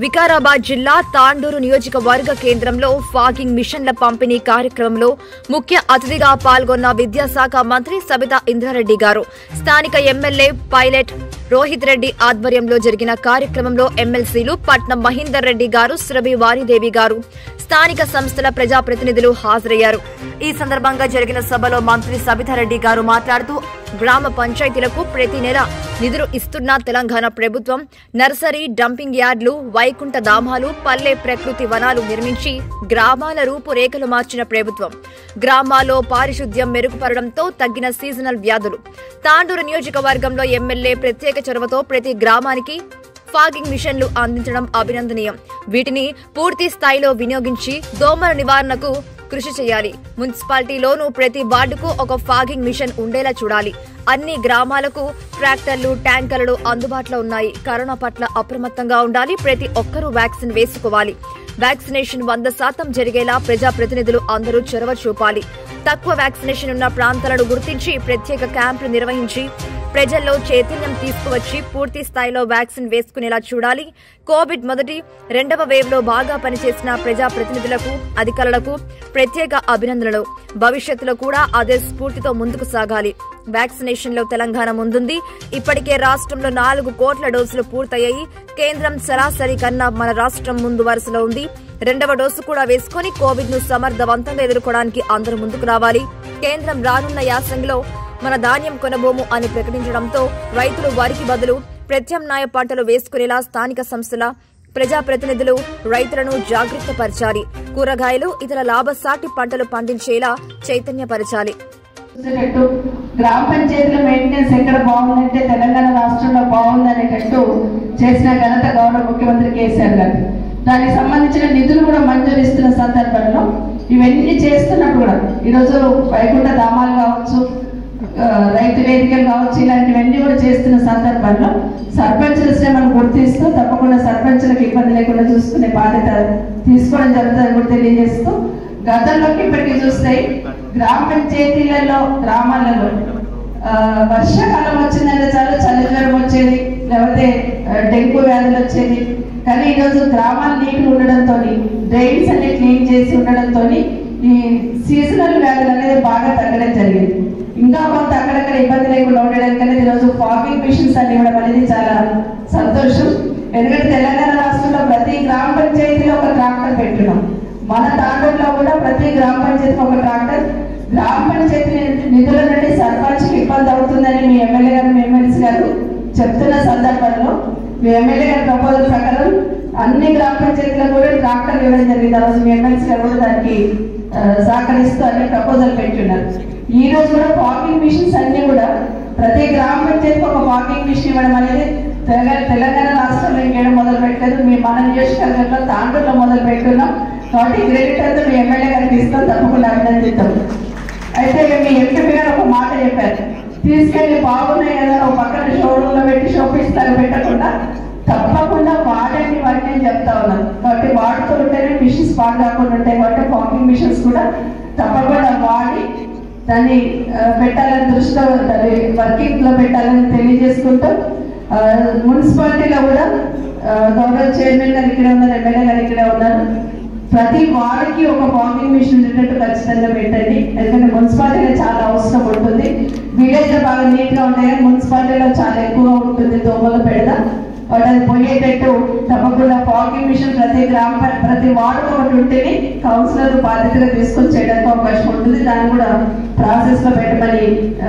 వికారాబాద్ జిల్లా తాండూరు నియోజకవర్గ కేంద్రంలో ఫాగింగ్ మిషన్ల పంపిణీ కార్యక్రమంలో ముఖ్య అతిథిగా పాల్గొన్న విద్యాశాఖ మంత్రి సబితా ఇంద్రారెడ్డి గారు స్థానిక ఎమ్మెల్యే పైలట్ రోహిత్ రెడ్డి ఆధ్వర్యంలో జరిగిన కార్యక్రమంలో ఎమ్మెల్సీలు పట్నం మహీందర్ రెడ్డి గారు సురభి వాణిదేవి గారు స్థానిక సంస్థల ప్రజాప్రతినిధులు హాజరయ్యారు ఈ సందర్భంగా జరిగిన సభలో మంత్రి సబితారెడ్డి గారు మాట్లాడుతూ గ్రామ పంచాయతీలకు ప్రతి నెల నిధులు ఇస్తున్న తెలంగాణ ప్రభుత్వం నర్సరీ డంపింగ్ యార్డులు వైకుంఠ ధామాలు పల్లె ప్రకృతి వనాలు నిర్మించి గ్రామాల రూపురేఖలు మార్చిన ప్రభుత్వం గ్రామాల్లో పారిశుద్ధ్యం మెరుగుపడడంతో తగ్గిన సీజనల్ వ్యాధులు తాండూరు నియోజకవర్గంలో ఎమ్మెల్యే ప్రత్యేక చొరవతో ప్రతి గ్రామానికి ఫాగింగ్ మిషన్లు అందించడం అభినందనీయం వీటిని పూర్తి స్థాయిలో వినియోగించి దోమల నివారణకు కృషి చేయాలి మున్సిపాలిటీలోనూ ప్రతి వార్డుకు ఒక ఫాగింగ్ మిషన్ ఉండేలా చూడాలి అన్ని గ్రామాలకు ట్రాక్టర్లు ట్యాంకర్లు అందుబాటులో ఉన్నాయి కరోనా పట్ల అప్రమత్తంగా ఉండాలి ప్రతి ఒక్కరూ వ్యాక్సిన్ వేసుకోవాలి వ్యాక్సినేషన్ వంద శాతం జరిగేలా ప్రజాప్రతినిధులు అందరూ చొరవ చూపాలి తక్కువ వ్యాక్సినేషన్ ఉన్న ప్రాంతాలను గుర్తించి ప్రత్యేక క్యాంపులు నిర్వహించి ప్రజల్లో చైతన్యం తీసుకువచ్చి పూర్తి స్థాయిలో వ్యాక్సిన్ వేసుకునేలా చూడాలి కోవిడ్ మొదటి రెండవ వేవ్ లో బాగా పనిచేసిన ప్రజాప్రతినిధులకు అధికారులకు ప్రత్యేక అభినందనలు భవిష్యత్తులో కూడా అదే స్ఫూర్తితో ముందుకు సాగాలి వ్యాక్సినేషన్ లో తెలంగాణ ముందుంది ఇప్పటికే రాష్ట్రంలో నాలుగు కోట్ల డోసులు పూర్తయ్యాయి కేంద్రం సరాసరి కన్నా మన రాష్ట్రం ముందు వరుసలో ఉంది రెండవ డోసు కూడా వేసుకుని కోవిడ్ ను సమర్థవంతంగా ఎదుర్కోవడానికి అందరూ ముందుకు రావాలి కేంద్రం రానున్న యాసంగిలో మన ధాన్యం కొనబోము అని ప్రకటించడంతో రైతులు వరికి బదులు ప్రత్యామ్నాయ పంటలు వేసుకునేలా స్థానిక సంస్థల ప్రజాప్రతినిధులు రైతులను జాగృతపరచాలి కూరగాయలు ఇతర లాభసాటి పంటలు పండించేలా చైతన్యపరచాలి చూసేటట్టు గ్రామ పంచాయతీల మెయింటెనెన్స్ ఎక్కడ బాగుందంటే తెలంగాణ రాష్ట్రంలో బాగుందనేటట్టు చేసిన ఘనత గౌరవ ముఖ్యమంత్రి కేసీఆర్ గారు దానికి సంబంధించిన నిధులు కూడా మంజూరు ఇస్తున్న సందర్భంలో ఇవన్నీ చేస్తున్నప్పుడు కూడా ఈరోజు వైకుంఠ ధామాలు కావచ్చు ఆ, రైతు వేదికలు కావచ్చు ఇలాంటివన్నీ కూడా చేస్తున్న సందర్భంలో సర్పంచుల శ్రమను గుర్తిస్తూ తప్పకుండా సర్పంచులకు ఇబ్బంది లేకుండా చూసుకునే బాధ్యత తీసుకోవడం జరుగుతుందని కూడా తెలియజేస్తూ గతంలోకి ఇప్పటికీ చూస్తే గ్రామ పంచాయతీలలో గ్రామాలలో ఆ, వర్షాకాలం వచ్చిందంటే చాలు చలి జ్వరం వచ్చేది లేకపోతే ఆ, డెంగ్యూ వ్యాధులు వచ్చేది కానీ ఈరోజు గ్రామాలు నీటి ఉండడంతో డ్రైన్స్ అన్ని క్లీన్ చేసి ఉండడంతో ఈ సీజనల్ వ్యాధులు అనేది బాగా తగ్గడం జరిగింది ఇంకా కొంత అక్కడక్కడ ఇబ్బంది లేకుండా ఉండడానికి అనేది ఈరోజు ఫార్మింగ్ మిషన్స్ అన్ని ఇవ్వడం అనేది చాలా సంతోషం ఎందుకంటే తెలంగాణ రాష్ట్రంలో ప్రతి గ్రామ పంచాయతీలో ఒక ట్రాక్టర్ పెట్టున్నాం మన తాండూరులో కూడా ప్రతి గ్రామ పంచాయతీకి ఒక ట్రాక్టర్ గ్రామ పంచాయతీ నిధుల నుండి సర్పంచ్కి ఇబ్బంది అవుతుందని మీ ఎమ్మెల్యే గారు మీ ఎమ్మెల్సీ గారు చెప్తున్న సందర్భంలో మీ ఎమ్మెల్యే గారి ప్రపోజల్ ప్రకారం అన్ని గ్రామ పంచాయతీలకు కూడా ట్రాక్టర్ ఇవ్వడం జరిగింది ఆ రోజు మీ ఎమ్మెల్సీ గారు కూడా దానికి ఆ, సహకరిస్తూ అన్ని ప్రపోజల్ పెట్టున్నారు ఈ రోజు కూడా ఫార్మింగ్ మిషన్స్ అన్ని కూడా ప్రతి గ్రామ పంచాయతీకి ఒక ఫార్మింగ్ మిషన్ ఇవ్వడం అనేది తెలంగాణ తెలంగాణ రాష్ట్రంలో ఇంకేయడం మొదలు పెట్టలేదు మీ మన నియోజకవర్గంలో తాండూరులో మొదలు పెట్టున్నాం కాబట్టి క్రెడిట్ అంతా మీ ఎమ్మెల్యే గారికి ఇస్తాం తప్పకుండా అభినందిస్తాం అయితే మీ ఎంపీ గారు ఒక మాట చెప్పారు తీసుకెళ్లి బాగున్నాయి కదా ఒక పక్కన షోరూమ్ లో పెట్టి షోపీస్ లాగా పెట్టకుండా తప్పకుండా వాడండి వాటిని నేను చెప్తా ఉన్నాను కాబట్టి వాడుతూ ఉంటేనే మిషన్స్ పాడు కాకుండా ఉంటాయి కాబట్టి ఫార్మింగ్ మిషన్స్ కూడా తప్పకుండా వాడి దాన్ని ఆ, పెట్టాలని దృష్టిలో దాన్ని వర్కింగ్ లో పెట్టాలని తెలియజేసుకుంటూ ఆ, మున్సిపాలిటీలో కూడా ఆ, గౌరవ చైర్మన్ గారు ఇక్కడే ఉన్నారు ఎమ్మెల్యే గారు ఇక్కడే ఉన్నారు ప్రతి వార్డుకి ఒక వాకింగ్ మిషన్ ఉండేటట్టు ఖచ్చితంగా పెట్టండి ఎందుకంటే మున్సిపాలిటీలో చాలా అవసరం ఉంటుంది విలేజ్ లో బాగా నీట్ గా ఉంటాయి కానీ మున్సిపాలిటీలో చాలా ఎక్కువగా ఉంటుంది దోమల పెడద వాటి అది పోయేటట్టు తప్పకుండా ఫాగింగ్ మిషన్ ప్రతి గ్రామ ప- ప్రతి వార్డు ఒకటి ఉంటేనే కౌన్సిలర్ బాధ్యతగా తీసుకొని చేయడానికి అవకాశం ఉంటుంది దాన్ని కూడా ప్రాసెస్ లో పెట్టమని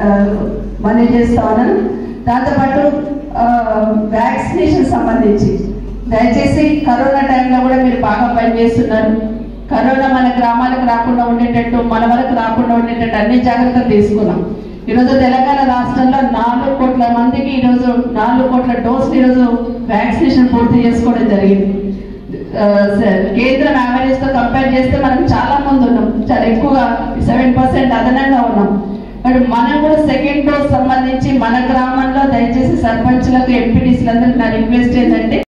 మనీ చేస్తా ఉన్నాను దాంతోపాటు వ్యాక్సినేషన్ సంబంధించి దయచేసి కరోనా టైంలో కూడా మీరు బాగా పనిచేస్తున్నారు కరోనా మన గ్రామాలకు రాకుండా ఉండేటట్టు మన వరకు రాకుండా ఉండేటట్టు అన్ని జాగ్రత్తలు తీసుకున్నాం ఈరోజు తెలంగాణ రాష్ట్రంలో నాలుగు కోట్ల మందికి ఈరోజు నాలుగు కోట్ల డోసులు ఈరోజు వ్యాక్సినేషన్ పూర్తి చేసుకోవడం జరిగింది ఆ, స- కేంద్రం యావరేజ్ తో కంపేర్ చేస్తే మనం చాలా ముందు ఉన్నాం చాలా ఎక్కువగా సెవెన్ పర్సెంట్ అదనంగా ఉన్నాం బట్ మనం కూడా సెకండ్ డోస్ సంబంధించి మన గ్రామంలో దయచేసి సర్పంచ్లకు ఎంపీటీసీలందరికీ నా రిక్వెస్ట్ ఏంటంటే